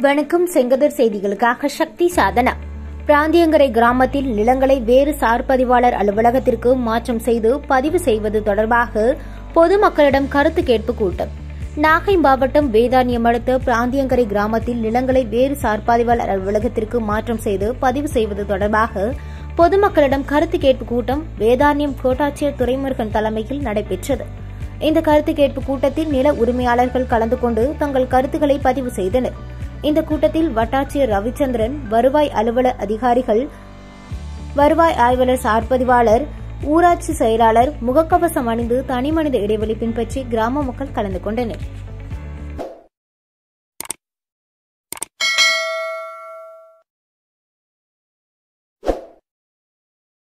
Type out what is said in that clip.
வணக்கம் செங்கதிர் செய்திகளுக்காக சக்தி சாதனா பிராந்தியங்கரை கிராமத்தில் நிலங்களை வேறு சார் பதிவாளர் அலுவலகத்திற்கு மாற்றம் செய்து பதிவு செய்வது தொடர்பாக பொதுமக்களிடம் கருத்து கேட்பு கூட்டம் நாகை மாவட்டம் வேதாரண்யம் அடுத்த பிராந்தியங்கரை கிராமத்தில் நிலங்களை வேறு சார்பதிவாளர் அலுவலகத்திற்கு மாற்றம் செய்து பதிவு செய்வது தொடர்பாக பொதுமக்களிடம் கருத்து கேட்பு கூட்டம் வேதாரண்யம் கோட்டாட்சியர் துரைமுருகன் தலைமையில் நடைபெற்றது இந்த கருத்து கேட்பு கூட்டத்தில் நில உரிமையாளர்கள் கலந்து கொண்டு தங்கள் கருத்துக்களை பதிவு செய்தனர் இந்த கூட்டத்தில் வட்டாட்சியர் ரவிச்சந்திரன் வருவாய் அலுவலர் அதிகாரிகள் வருவாய் ஆய்வாளர் சார்பதிவாளர் ஊராட்சி செயலாளர் முகக்கவசம் அணிந்து தனிமனித இடைவெளி பின்பற்றி கிராம மக்கள் கலந்து கொண்டனர்